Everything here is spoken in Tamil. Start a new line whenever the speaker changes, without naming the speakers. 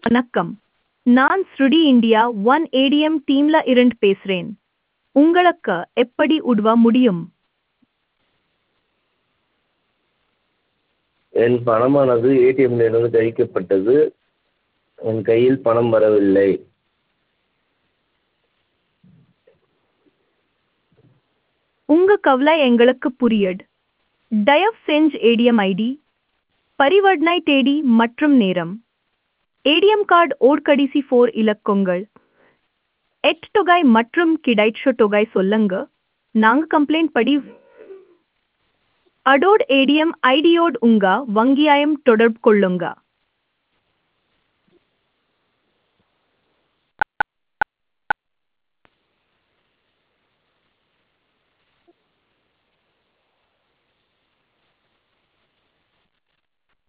வணக்கம் நான் ஸ்ருடி இந்தியா ஒன் ஏடிஎம் டீம்ல இருந்து பேசுறேன் உங்களுக்கு எப்படி உதவ முடியும்
என் பணமானது ஏடிஎம்மிலிருந்து கழிக்கப்பட்டது என் கையில் பணம் வரவில்லை
உங்க கவலை எங்களுக்கு புரியுது தயவு செஞ்சு ஏடிஎம் ஐடி பரிவர்த்தனை தேதி மற்றும் நேரம் ஏடிஎம் கார்டு ஓட் கடைசி ஃபோர் இலக்கங்கள் எட் தொகை மற்றும் கிடைச்ச தொகை சொல்லுங்க நாங்க கம்ப்ளைண்ட் படி அடோட் ஏடிஎம் ஐடியோடு உங்க வங்கியாயம் தொடர்பு கொள்ளுங்க